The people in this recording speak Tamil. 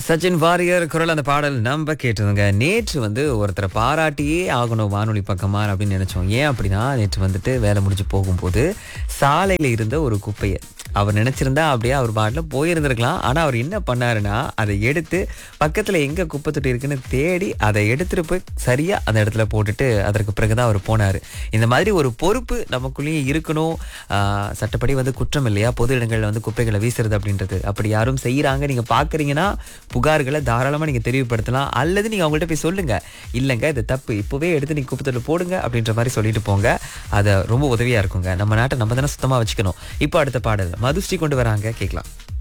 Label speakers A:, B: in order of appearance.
A: சச்சின் வாரியர் குரல் அந்த பாடல் நம்ம கேட்டதுங்க நேற்று வந்து ஒருத்தரை பாராட்டியே ஆகணும் வானொலி பக்கமா அப்படின்னு நினைச்சோம் ஏன் அப்படின்னா நேற்று வந்துட்டு வேலை முடிஞ்சு போகும்போது சாலையில இருந்த ஒரு குப்பையை அவர் நினைச்சிருந்தா அப்படியே அவர் பாட்டில் போயிருந்திருக்கலாம் ஆனா அவர் என்ன பண்ணாருன்னா அதை எடுத்து பக்கத்துல எங்க குப்பை தொட்டி இருக்குன்னு தேடி அதை எடுத்துட்டு போய் சரியா அந்த இடத்துல போட்டுட்டு அதற்கு பிறகுதான் அவர் போனாரு இந்த மாதிரி ஒரு பொறுப்பு நமக்குள்ளேயே இருக்கணும் ஆஹ் சட்டப்படி வந்து குற்றம் இல்லையா பொது இடங்கள்ல வந்து குப்பைகளை வீசுறது அப்படின்றது அப்படி யாரும் செய்யறாங்க நீங்க பாக்குறீங்கன்னா புகார்களை தாராளமா நீங்க தெரிவுபடுத்தலாம் அல்லது நீங்க அவங்கள்ட்ட போய் சொல்லுங்க இல்லைங்க இது தப்பு இப்பவே எடுத்து நீங்க குப்பை தொட்டில போடுங்க அப்படின்ற மாதிரி சொல்லிட்டு போங்க அது ரொம்ப உதவியா இருக்குங்க நம்ம நாட்டை நம்ம தானே சுத்தமா வச்சுக்கணும் இப்போ அடுத்த பாடல் மதுஸ்ரீ கொண்டு வராங்க கேட்கலாம்